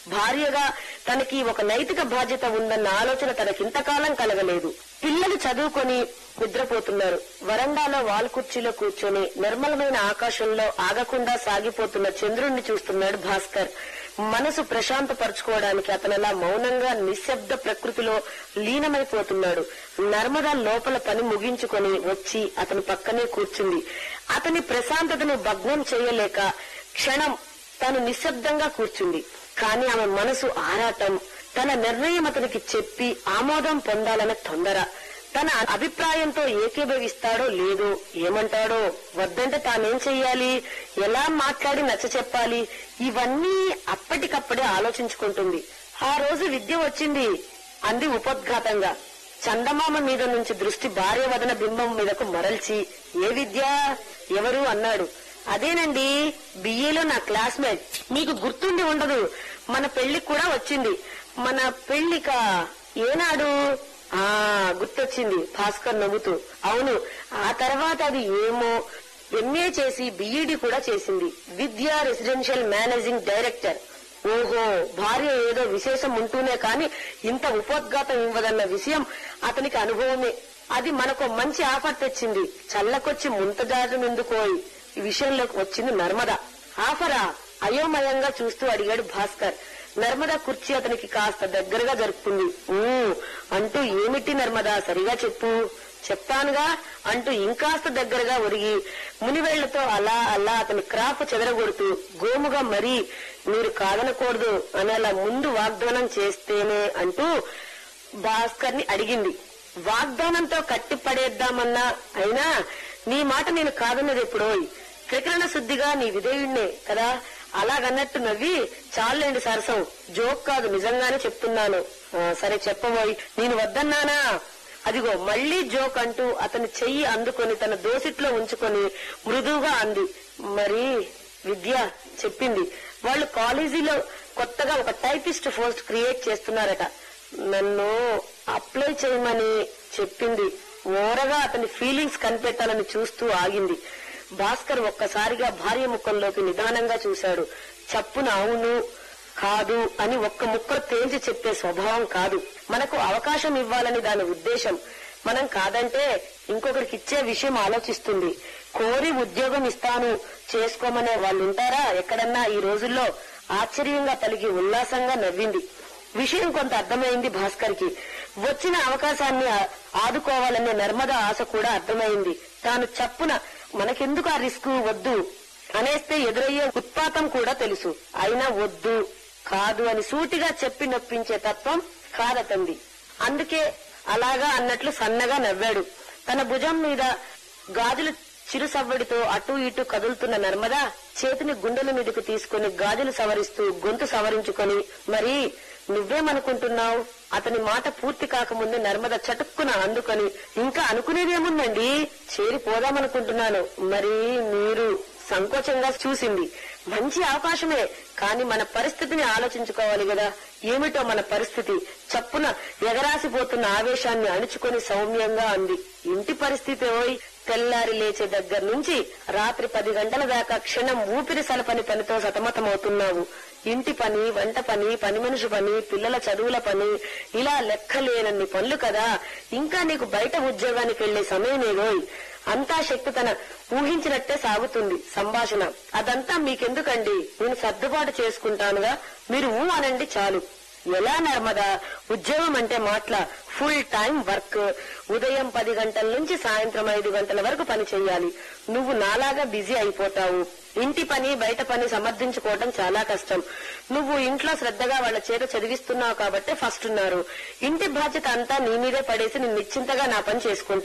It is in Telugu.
భార్యగా తనకి ఒక నైతిక బాధ్యత ఉందన్న ఆలోచన తనకింతకాలం కలగలేదు పిల్లలు చదువుకొని నిద్రపోతున్నారు వరండాలో వాల్ కుర్చీలో కూర్చొని నిర్మలమైన ఆకాశంలో ఆగకుండా సాగిపోతున్న చంద్రుణ్ణి చూస్తున్నాడు భాస్కర్ మనసు ప్రశాంతపరచుకోవడానికి అతనలా మౌనంగా నిశ్శబ్ద ప్రకృతిలో లీనమైపోతున్నాడు నర్మదా లోపల పని ముగించుకొని వచ్చి అతని పక్కనే కూర్చుంది అతని ప్రశాంతతను భగ్నం చేయలేక క్షణం తాను నిశ్శబ్దంగా కూర్చుంది కాని ఆమె మనసు ఆరాటం తన నిర్ణయం అతనికి చెప్పి ఆమోదం పొందాలన్న తొందర తన అభిప్రాయంతో ఏకీభవిస్తాడో లేదో ఏమంటాడో వద్దంటే తానేం చెయ్యాలి ఎలా మాట్లాడి నచ్చ చెప్పాలి ఇవన్నీ అప్పటికప్పుడే ఆలోచించుకుంటుంది ఆ రోజు విద్య వచ్చింది అంది ఉపోద్ఘాతంగా చందమామ మీద నుంచి దృష్టి భార్య వదన బింబం మీదకు మరల్చి ఏ విద్య ఎవరు అన్నాడు అదేనండి బిఏలో నా క్లాస్మేట్ మీకు గుర్తుండి ఉండదు మన పెళ్లికి కూడా వచ్చింది మన పెళ్లిక ఏనాడు ఆ గుర్తొచ్చింది భాస్కర్ నవ్వుతూ అవును ఆ తర్వాత అది ఏమో ఎంఏ చేసి బిఈడి కూడా చేసింది విద్యా రెసిడెన్షియల్ మేనేజింగ్ డైరెక్టర్ ఓహో భార్య ఏదో విశేషం ఉంటూనే కాని ఇంత ఉపోద్ఘాతం ఇవ్వదన్న విషయం అతనికి అనుభవమే అది మనకు మంచి ఆఫర్ తెచ్చింది చల్లకొచ్చి ముంతజాజమెందుకోయి ఈ విషయంలోకి వచ్చింది నర్మద ఆఫరా అయోమయంగా చూస్తూ అడిగాడు భాస్కర్ నర్మద కుర్చీ అతనికి కాస్త దగ్గరగా జరుపుకుంది ఊ అంటూ ఏమిటి నర్మదా సరిగా చెప్పు చెప్తానుగా అంటూ ఇంకాస్త దగ్గరగా ఒరిగి మునివేళ్లతో అలా అలా అతని క్రాఫ్ చెదరగొడుతూ గోముగా మరీ మీరు కాదనకూడదు అని అలా ముందు వాగ్దానం చేస్తేనే అంటూ భాస్కర్ ని అడిగింది వాగ్దానంతో కట్టి పడేద్దామన్నా అయినా నీ మాట నేను కాదన్నది ఎప్పుడోయ్ త్రికరణ శుద్ధిగా నీ విధేయుణ్ణే కదా అలాగన్నట్టు నవ్వి చాలండి సరసం జోక్ కాదు నిజంగానే చెప్తున్నాను "ఆ, సరే చెప్పబోయ్ నేను వద్దన్నానా అదిగో మళ్లీ జోక్ అంటూ అతని చెయ్యి అందుకొని తన దోసిట్లో ఉంచుకొని మృదువుగా అంది మరి విద్య చెప్పింది వాళ్ళు కాలేజీలో కొత్తగా ఒక టైపిస్ట్ పోస్ట్ క్రియేట్ చేస్తున్నారట నన్ను అప్లై చేయమని చెప్పింది ఓరగా అతని ఫీలింగ్స్ కనిపెట్టాలని చూస్తూ ఆగింది భాస్కర్ ఒక్కసారిగా భార్య ముఖంలోకి నిదానంగా చూశాడు చప్పున అవును కాదు అని ఒక్క ముక్క తేల్చి చెప్పే స్వభావం కాదు మనకు అవకాశం ఇవ్వాలని దాని ఉద్దేశం మనం కాదంటే ఇంకొకరికి ఇచ్చే విషయం ఆలోచిస్తుంది కోరి ఉద్యోగం ఇస్తాను చేసుకోమనే వాళ్ళు ఉంటారా ఎక్కడన్నా ఈ రోజుల్లో ఆశ్చర్యంగా పలికి ఉల్లాసంగా నవ్వింది విషయం కొంత అర్థమైంది భాస్కర్ కి వచ్చిన అవకాశాన్ని ఆ- ఆదుకోవాలనే నర్మద ఆశ కూడా అర్థమైంది తాను చప్పున మనకెందుకు ఆ రిస్క్ వద్దు అనేస్తే ఎదురయ్యే ఉత్పాతం కూడా తెలుసు అయినా వద్దు కాదు అని సూటిగా చెప్పి నొప్పించే తత్వం కాదతంది అందుకే అలాగా అన్నట్లు సన్నగా నవ్వాడు తన భుజం మీద గాజులు చిరుసవ్వడితో అటూ ఇటూ కదులుతున్న నర్మద చేతిని గుండెల మీదకు తీసుకుని గాజులు సవరిస్తూ గొంతు సవరించుకొని మరి నువ్వేమనుకుంటున్నావు అతని మాట పూర్తి కాకముందే నర్మద చటుక్కున అందుకొని ఇంకా అనుకునేదేముందండి చేరిపోదామనుకుంటున్నాను మరి మీరు సంకోచంగా చూసింది మంచి అవకాశమే కాని మన పరిస్థితిని ఆలోచించుకోవాలి కదా ఏమిటో మన పరిస్థితి చప్పున ఎగరాసిపోతున్న ఆవేశాన్ని అణుచుకొని సౌమ్యంగా అంది ఇంటి పరిస్థితి ఓయ్ తెల్లారి లేచే దగ్గర నుంచి రాత్రి పది గంటల దాకా క్షణం ఊపిరి సలపని పనితో సతమతమవుతున్నావు ఇంటి పని వంట పని పని మనిషి పని పిల్లల చదువుల పని ఇలా లెక్కలేనన్ని పనులు కదా ఇంకా నీకు బయట ఉద్యోగానికి వెళ్లే సమయమేగోయ్ అంతా శక్తి తన ఊహించినట్టే సాగుతుంది సంభాషణ అదంతా మీకెందుకండి నేను సర్దుబాటు చేసుకుంటానుగా మీరు ఊ అనండి చాలు ఎలా నర్మదా ఉద్యోగం అంటే మాట్ల ఫుల్ టైం వర్క్ ఉదయం పది గంటల నుంచి సాయంత్రం ఐదు గంటల వరకు పని చెయ్యాలి నువ్వు నాలాగా బిజీ అయిపోతావు ఇంటి పని బయట పని సమర్థించుకోవటం చాలా కష్టం నువ్వు ఇంట్లో శ్రద్ధగా వాళ్ళ చేత చదివిస్తున్నావు కాబట్టే ఫస్ట్ ఉన్నారు ఇంటి బాధ్యత అంతా నీ మీదే పడేసి నేను నిశ్చింతగా నా పని చేసుకుంటాను